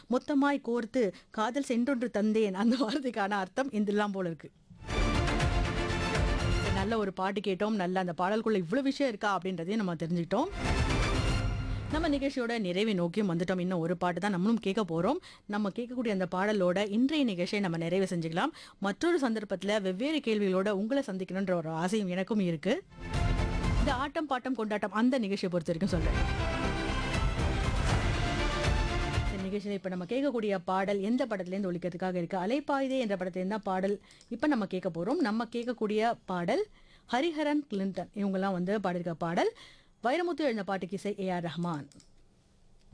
மொத்தமாய் கோர்த்து காதல் சென்றொன்று தந்தேன் அந்த வார்த்தைக்கான அர்த்தம் இதெல்லாம் போல இருக்கு நல்ல ஒரு பாட்டு கேட்டோம் நல்ல அந்த பாடலுக்குள்ள இவ்வளவு விஷயம் இருக்கா அப்படின்றதையும் நம்ம தெரிஞ்சுக்கிட்டோம் நம்ம நிகழ்ச்சியோட நிறைவை நோக்கியும் வந்துட்டோம் இன்னும் ஒரு பாட்டு தான் நம்மளும் கேட்க போறோம் நம்ம கேட்கக்கூடிய அந்த பாடலோட இன்றைய நிகழ்ச்சியை நம்ம நிறைவு செஞ்சுக்கலாம் மற்றொரு சந்தர்ப்பத்துல வெவ்வேறு கேள்விகளோட உங்களை சந்திக்கணுன்ற ஒரு ஆசையும் எனக்கும் இருக்கு இந்த ஆட்டம் பாட்டம் கொண்டாட்டம் அந்த நிகழ்ச்சியை பொறுத்த வரைக்கும் சொல்றேன் இந்த நிகழ்ச்சியில் இப்போ நம்ம கேட்கக்கூடிய பாடல் எந்த படத்துலேருந்து ஒழிக்கிறதுக்காக இருக்கு அலைப்பாயுதே என்ற படத்துலேருந்து தான் பாடல் இப்போ நம்ம கேட்க போகிறோம் நம்ம கேட்கக்கூடிய பாடல் ஹரிஹரன் கிளின்டன் இவங்கெல்லாம் வந்து பாடியிருக்க பாடல் வைரமுத்து எழுந்த பாட்டுக்கு இசை ஏ ஆர் ரஹ்மான்